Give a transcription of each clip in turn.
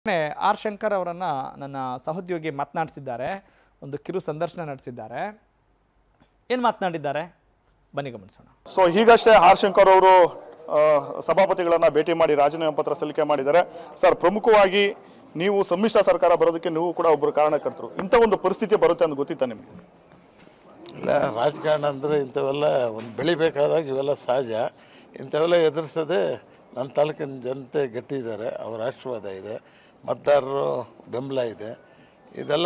R Shankar ಅವರನ್ನ ನನ್ನ ಸಹೋದ್ಯೋಗಿ ಮಾತನಾಡಿಸಿದ್ದಾರೆ ಒಂದು ಕಿರು ಸಂದರ್ಶನ ನಡೆಸಿದ್ದಾರೆ ಏನು ಮಾತನಾಡಿದ್ದಾರೆ ಬನ್ನಿ ಗಮನಿಸೋಣ ಸೊ ಹೀಗಷ್ಟೇ ಆರ್ ಶಂಕರ್ ಅವರು ಆ, ಸಭಾಪತಿಗಳನ್ನ ಭೇಟಿ ಮಾಡಿ ರಾಜೀನಾಮೆ ಪತ್ರ ಸಲ್ಲಿಕೆ ಮಾಡಿದ್ದಾರೆ ಸರ್ ಪ್ರಮುಖವಾಗಿ ನೀವು ಸಮ್ಮಿಶ್ರ ಸರ್ಕಾರ ಬರೋದಕ್ಕೆ ನೀವು ಕೂಡ ಒಬ್ಬರು ಕಾರಣಕರ್ತರು ಇಂಥ ಒಂದು ಪರಿಸ್ಥಿತಿ ಬರುತ್ತೆ ಅಂತ ಗೊತ್ತಿತ್ತ ನಿಮಗೆ ಇಲ್ಲ ರಾಜಕಾರಣ ಅಂದರೆ ಇಂಥವೆಲ್ಲ ಒಂದು ಬೆಳಿಬೇಕಾದಾಗ ಇವೆಲ್ಲ ಸಹಜ ಇಂಥವೆಲ್ಲ ಎದುರಿಸೋದೇ ನನ್ನ ತಾಲೂಕಿನ ಜನತೆ ಗಟ್ಟಿ ಇದ್ದಾರೆ ಅವರ ಆಶೀರ್ವಾದ ಇದೆ ಮತದಾರರು ಬೆಂಬಲ ಇದೆ ಇದೆಲ್ಲ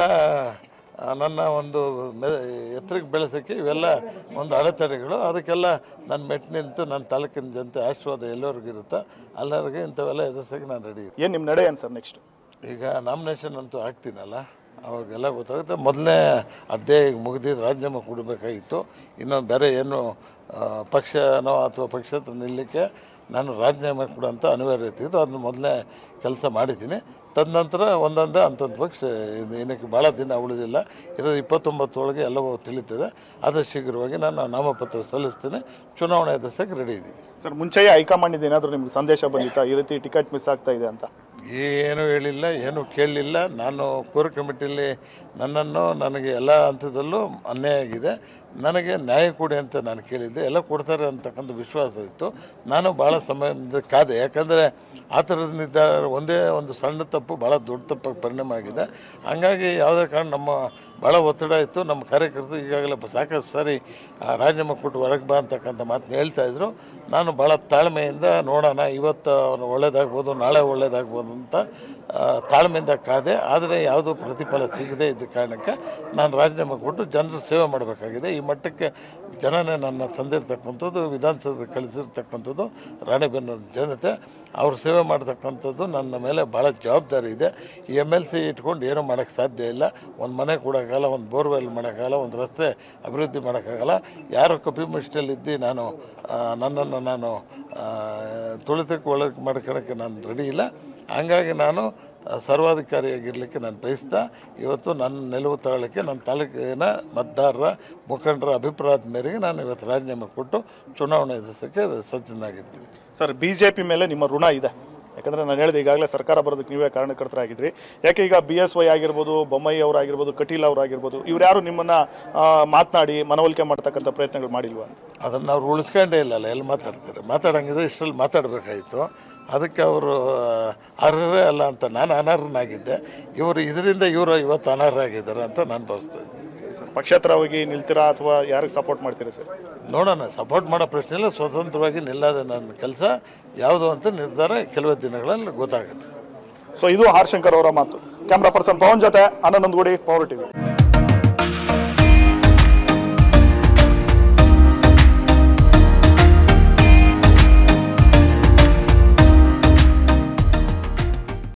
ಆ, ನನ್ನ ಒಂದು ಮೆ ಎತ್ತರಕ್ಕೆ ಬೆಳೆಸೋಕ್ಕೆ ಇವೆಲ್ಲ ಒಂದು ಅಡೆತಡೆಗಳು ಅದಕ್ಕೆಲ್ಲ ನನ್ನ ಮೆಟ್ಟು ನಿಂತು ನನ್ನ ತಾಲೂಕಿನ ಜನತೆ ಆಶೀರ್ವಾದ ಎಲ್ಲರಿಗೂ ಇರುತ್ತೋ ಎಲ್ಲರಿಗೆ ಇಂಥವೆಲ್ಲ ಎದುರಿಸೋಕ್ಕೆ ನಾನು ರೆಡಿ ಏನ್ ನಿಮ್ಮ ನಡೆ ಏನು ಸರ್ ನೆಕ್ಸ್ಟ್ ಈಗ ನಾಮಿನೇಷನ್ ಅಂತೂ ಆಗ್ತೀನಲ್ಲ ಅವಾಗೆಲ್ಲ ಗೊತ್ತಾಗುತ್ತೆ ಮೊದಲನೇ ಅಧ್ಯಾಯ ಈಗ ಮುಗಿದಿದ್ದು ರಾಜೀನಾಮೆ ಕೊಡಬೇಕಾಗಿತ್ತು ಇನ್ನೊಂದು ಬೇರೆ ಏನು ಆ, ಪಕ್ಷನೋ ಅಥವಾ ಪಕ್ಷ ಹತ್ರ ನಿಲ್ಲಕ್ಕೆ ನಾನು ರಾಜೀನಾಮೆ ಕೊಡೋಂಥ ಅನಿವಾರ್ಯತೆ ಇತ್ತು ಅದನ್ನ ಮೊದಲನೇ ಕೆಲಸ ಮಾಡಿದ್ದೀನಿ ತದನಂತರ ಒಂದೊಂದೇ ಅಂತಂತ ಪಕ್ಷ ಇದು ಏನಕ್ಕೆ ಭಾಳ ದಿನ ಉಳಿದಿಲ್ಲ ಇರೋದು ಇಪ್ಪತ್ತೊಂಬತ್ತರೊಳಗೆ ಎಲ್ಲವೂ ತಿಳಿತದೆ ಆದಷ್ಟು ಶೀಘ್ರವಾಗಿ ನಾನು ನಾಮಪತ್ರ ಸಲ್ಲಿಸ್ತೀನಿ ಚುನಾವಣೆ ಎದುರಿಸೋಕೆ ರೆಡಿ ಇದ್ದೀನಿ ಸರ್ ಮುಂಚೆಯೇ ಹೈಕಮಾಂಡ್ ಏನಾದರೂ ನಿಮ್ಗೆ ಸಂದೇಶ ಬಂದಿತ್ತಾ ಈ ರೀತಿ ಟಿಕೆಟ್ ಮಿಸ್ ಆಗ್ತಾ ಇದೆ ಅಂತ ಏನು ಹೇಳಿಲ್ಲ ಏನು ಕೇಳಲಿಲ್ಲ ನಾನು ಕೋರ್ ಕಮಿಟಿಯಲ್ಲಿ ನನ್ನನ್ನು ನನಗೆ ಎಲ್ಲ ಹಂತದಲ್ಲೂ ಅನ್ಯಾಯ ಆಗಿದೆ ನನಗೆ ನ್ಯಾಯ ಕೊಡಿ ಅಂತ ನಾನು ಕೇಳಿದ್ದೆ ಎಲ್ಲ ಕೊಡ್ತಾರೆ ಅಂತಕ್ಕಂಥ ವಿಶ್ವಾಸ ಇತ್ತು ನಾನು ಭಾಳ ಸಮಯದಿಂದ ಕಾದೆ ಯಾಕಂದರೆ ಆ ಥರದ ನಿರ್ಧಾರ ಒಂದೇ ಒಂದು ಸಣ್ಣ ತಪ್ಪು ಭಾಳ ದೊಡ್ಡ ತಪ್ಪಾಗಿ ಪರಿಣಾಮ ಆಗಿದೆ ಹಂಗಾಗಿ ಯಾವುದೇ ಕಾರಣ ನಮ್ಮ ಭಾಳ ಒತ್ತಡ ಇತ್ತು ನಮ್ಮ ಕಾರ್ಯಕರ್ತರು ಈಗಾಗಲೇ ಬ- ಸಾಕಷ್ಟು ಸಾರಿ ಆ, ರಾಜೀನಾಮೆ ಕೊಟ್ಟು ಹೊರಗೆ ಬಾ ಅಂತಕ್ಕಂಥ ಮಾತನ್ನ ಹೇಳ್ತಾ ಇದ್ರು ನಾನು ಭಾಳ ತಾಳ್ಮೆಯಿಂದ ನೋಡೋಣ ಇವತ್ತು ಅವ್ನು ಒಳ್ಳೇದಾಗ್ಬೋದು ನಾಳೆ ಒಳ್ಳೇದಾಗ್ಬೋದು ಅಂತ ಆ, ತಾಳ್ಮೆಯಿಂದ ಕಾದೆ ಆದರೆ ಯಾವುದೂ ಪ್ರತಿಫಲ ಸಿಗದೇ ಇದ್ದ ಕಾರಣಕ್ಕೆ ನಾನು ರಾಜೀನಾಮೆ ಕೊಟ್ಟು ಜನರು ಸೇವೆ ಮಾಡಬೇಕಾಗಿದೆ ಈ ಮಟ್ಟಕ್ಕೆ ಜನನೇ ನನ್ನ ತಂದಿರ್ತಕ್ಕಂಥದ್ದು ವಿಧಾನಸೌಧ ಕಳಿಸಿರ್ತಕ್ಕಂಥದ್ದು ರಾಣೆಬೆನ್ನೂರು ಜನತೆ ಅವ್ರು ಸೇವೆ ಮಾಡ್ತಕ್ಕಂಥದ್ದು ನನ್ನ ಮೇಲೆ ಭಾಳ ಜವಾಬ್ದಾರಿ ಇದೆ ಈ ಎಮ್ ಎಲ್ ಸಿ ಇಟ್ಕೊಂಡು ಏನೂ ಮಾಡೋಕ್ಕೆ ಸಾಧ್ಯ ಇಲ್ಲ ಒಂದು ಮನೆ ಕೊಡೋಕ್ಕಾಗಲ್ಲ ಒಂದು ಬೋರ್ವೆಲ್ ಮಾಡೋಕ್ಕಾಗಲ್ಲ ಒಂದು ರಸ್ತೆ ಅಭಿವೃದ್ಧಿ ಮಾಡೋಕ್ಕಾಗಲ್ಲ ಯಾರು ಕಪಿಮುಷ್ಟಿಯಲ್ಲಿದ್ದು ನಾನು ಆ, ನನ್ನನ್ನು ನಾನು ಆ, ತುಳಿತಕ್ಕೆ ಒಳಗೆ ಮಾಡ್ಕೊಳ್ಳೋಕ್ಕೆ ನಾನು ರೆಡಿ ಇಲ್ಲ ಹಂಗಾಗಿ ನಾನು ಆ, ಸರ್ವಾಧಿಕಾರಿಯಾಗಿರಲಿಕ್ಕೆ ನಾನು ಬಯಸ್ತಾ ಇವತ್ತು ನನ್ನ ನಿಲುವು ತಗೊಳ್ಳೋಕ್ಕೆ ನನ್ನ ತಾಲೂಕಿನ ಮತದಾರರ ಮುಖಂಡರ ಅಭಿಪ್ರಾಯದ ಮೇರೆಗೆ ನಾನು ಇವತ್ತು ರಾಜೀನಾಮೆ ಕೊಟ್ಟು ಚುನಾವಣೆ ಎದುರಿಸೋಕ್ಕೆ ಸಜ್ಜನಾಗಿದ್ದೀನಿ ಸರ್ ಬಿ ಜೆ ಪಿ ಮೇಲೆ ನಿಮ್ಮ ಋಣ ಇದೆ ಯಾಕಂದ್ರೆ ನಾನು ಹೇಳಿದೆ ಈಗಾಗಲೇ ಸರ್ಕಾರ ಬರೋದಕ್ಕೆ ನೀವೇ ಕಾರಣಕರ್ತರಾಗಿದ್ರಿ ಯಾಕೆ ಈಗ ಬಿ ಎಸ್ ವೈ ಆಗಿರ್ಬೋದು ಬೊಮ್ಮಾಯಿ ಅವರಾಗಿರ್ಬೋದು ಕಟೀಲ್ ಅವರಾಗಿರ್ಬೋದು ಇವ್ರು ನಿಮ್ಮನ್ನ ಆ, ಮಾತನಾಡಿ ಮನವೊಲಿಕೆ ಮಾಡ್ತಕ್ಕಂಥ ಪ್ರಯತ್ನಗಳು ಮಾಡಿಲ್ವಾ ಅಂತ ಅದನ್ನು ಅವ್ರು ಉಳಿಸ್ಕೊಂಡೇ ಇಲ್ಲಲ್ಲ ಎಲ್ಲಿ ಮಾತಾಡ್ತಾರೆ ಮಾತಾಡಂಗಿದ್ರೆ ಇಷ್ಟರಲ್ಲಿ ಮಾತಾಡಬೇಕಾಯಿತು ಅದಕ್ಕೆ ಅವರು ಅರ್ಹರೇ ಅಲ್ಲ ಅಂತ ನಾನು ಅನರ್ಹನಾಗಿದ್ದೆ ಇವರು ಇದರಿಂದ ಇವರು ಇವತ್ತು ಅನರ್ಹರಾಗಿದ್ದಾರೆ ಅಂತ ನಾನು ಭಾವಿಸ್ತಾ ಇದ್ದೀನಿ ಪಕ್ಷೇತರವಾಗಿ ನಿಲ್ತೀರಾ ಅಥವಾ ಯಾರಿಗೆ ಸಪೋರ್ಟ್ ಮಾಡ್ತೀರಾ ಸರ್ ನೋಡೋಣ ಸಪೋರ್ಟ್ ಮಾಡೋ ಪ್ರಶ್ನೆ ಇಲ್ಲ ಸ್ವತಂತ್ರವಾಗಿ ನಿಲ್ಲೋದು ನನ್ನ ಕೆಲಸ ಯಾವುದು ಅಂತ ನಿರ್ಧಾರ ಕೆಲವೇ ದಿನಗಳಲ್ಲಿ ಗೊತ್ತಾಗುತ್ತೆ ಸೊ ಇದು ಆರ್ ಶಂಕರ್ ಅವರ ಮಾತು ಕ್ಯಾಮ್ರಾ ಪರ್ಸನ್ ಪವನ್ ಜೊತೆ ಆನಂದ್ ಗುಡಿ ಪವರ್ ಟಿವಿ